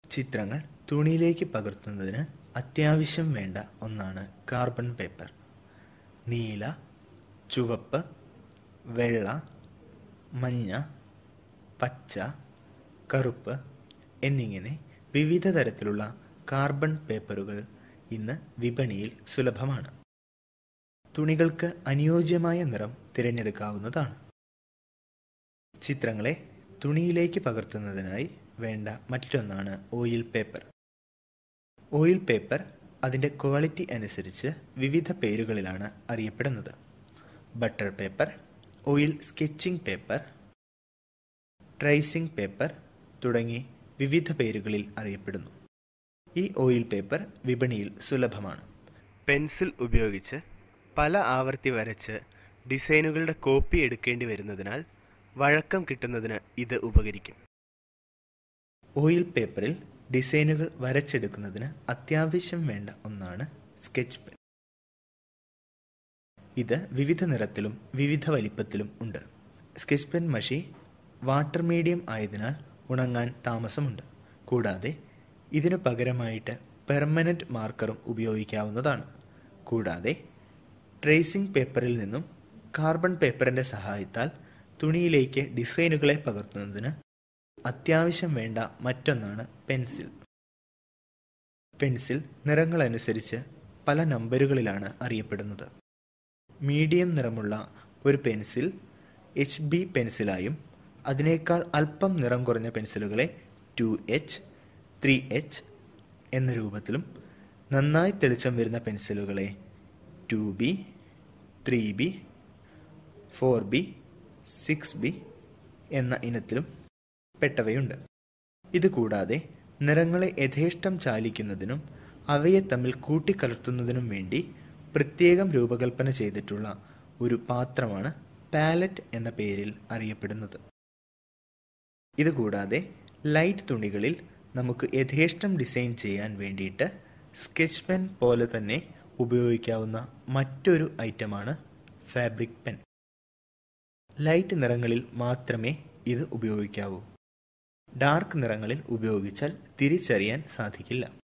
ചിത്രങ്ങൾ തുണിയിലേക്ക് പകർത്തുന്നതിന് അത്യാവശ്യം വേണ്ട ഒന്നാണ് കാർബൺ പേപ്പർ നീല ചുവപ്പ് വെള്ള മഞ്ഞ പച്ച കറുപ്പ് എന്നിങ്ങനെ വിവിധ തരത്തിലുള്ള കാർബൺ പേപ്പറുകൾ ഇന്ന് വിപണിയിൽ സുലഭമാണ് തുണികൾക്ക് അനുയോജ്യമായ നിറം തിരഞ്ഞെടുക്കാവുന്നതാണ് ചിത്രങ്ങളെ തുണിയിലേക്ക് പകർത്തുന്നതിനായി വേണ്ട മറ്റൊന്നാണ് ഓയിൽ പേപ്പർ ഓയിൽ പേപ്പർ അതിൻ്റെ ക്വാളിറ്റി അനുസരിച്ച് വിവിധ പേരുകളിലാണ് അറിയപ്പെടുന്നത് butter paper oil sketching paper tracing paper തുടങ്ങി വിവിധ പേരുകളിൽ അറിയപ്പെടുന്നു ഈ ഓയിൽ പേപ്പർ വിപണിയിൽ സുലഭമാണ് പെൻസിൽ ഉപയോഗിച്ച് പല ആവർത്തി വരച്ച് ഡിസൈനുകളുടെ കോപ്പി എടുക്കേണ്ടി വരുന്നതിനാൽ വഴക്കം കിട്ടുന്നതിന് ഇത് ഉപകരിക്കും ഓയിൽ പേപ്പറിൽ ഡിസൈനുകൾ വരച്ചെടുക്കുന്നതിന് അത്യാവശ്യം വേണ്ട ഒന്നാണ് സ്കെച്ച് പെൻ ഇത് വിവിധ നിറത്തിലും വിവിധ വലിപ്പത്തിലും ഉണ്ട് സ്കെച്ച് പെൻ മഷി വാട്ടർ മീഡിയം ആയതിനാൽ ഉണങ്ങാൻ താമസമുണ്ട് കൂടാതെ ഇതിനു പകരമായിട്ട് പെർമനന്റ് മാർക്കറും ഉപയോഗിക്കാവുന്നതാണ് കൂടാതെ ട്രേസിംഗ് പേപ്പറിൽ നിന്നും കാർബൺ പേപ്പറിന്റെ സഹായത്താൽ തുണിയിലേക്ക് ഡിസൈനുകളെ പകർത്തുന്നതിന് അത്യാവശ്യം വേണ്ട മറ്റൊന്നാണ് പെൻസിൽ പെൻസിൽ നിറങ്ങളനുസരിച്ച് പല നമ്പറുകളിലാണ് അറിയപ്പെടുന്നത് മീഡിയം നിറമുള്ള ഒരു പെൻസിൽ എച്ച് ബി പെൻസിലായും അതിനേക്കാൾ അല്പം നിറം കുറഞ്ഞ പെൻസിലുകളെ ടു എച്ച് ത്രീ എച്ച് എന്ന രൂപത്തിലും നന്നായി തെളിച്ചം വരുന്ന പെൻസിലുകളെ two B three B four B six B എന്ന ഇനത്തിലും പെട്ടവയുണ്ട് ഇതുകൂടാതെ നിറങ്ങളെ യഥേഷ്ടം ചാലിക്കുന്നതിനും അവയെ തമ്മിൽ കൂട്ടിക്കലർത്തുന്നതിനും വേണ്ടി പ്രത്യേകം രൂപകൽപ്പന ചെയ്തിട്ടുള്ള ഒരു പാത്രമാണ് പാലറ്റ് എന്ന പേരിൽ അറിയപ്പെടുന്നത് ഇതുകൂടാതെ ലൈറ്റ് തുണികളിൽ നമുക്ക് യഥേഷ്ടം ഡിസൈൻ ചെയ്യാൻ വേണ്ടിയിട്ട് സ്കെച്ച് പെൻ പോലെ തന്നെ ഉപയോഗിക്കാവുന്ന മറ്റൊരു ഐറ്റമാണ് ഫാബ്രിക് പെൻ ലൈറ്റ് നിറങ്ങളിൽ മാത്രമേ ഇത് ഉപയോഗിക്കാവൂ ഡാർക്ക് നിറങ്ങളിൽ ഉപയോഗിച്ചാൽ തിരിച്ചറിയാൻ സാധിക്കില്ല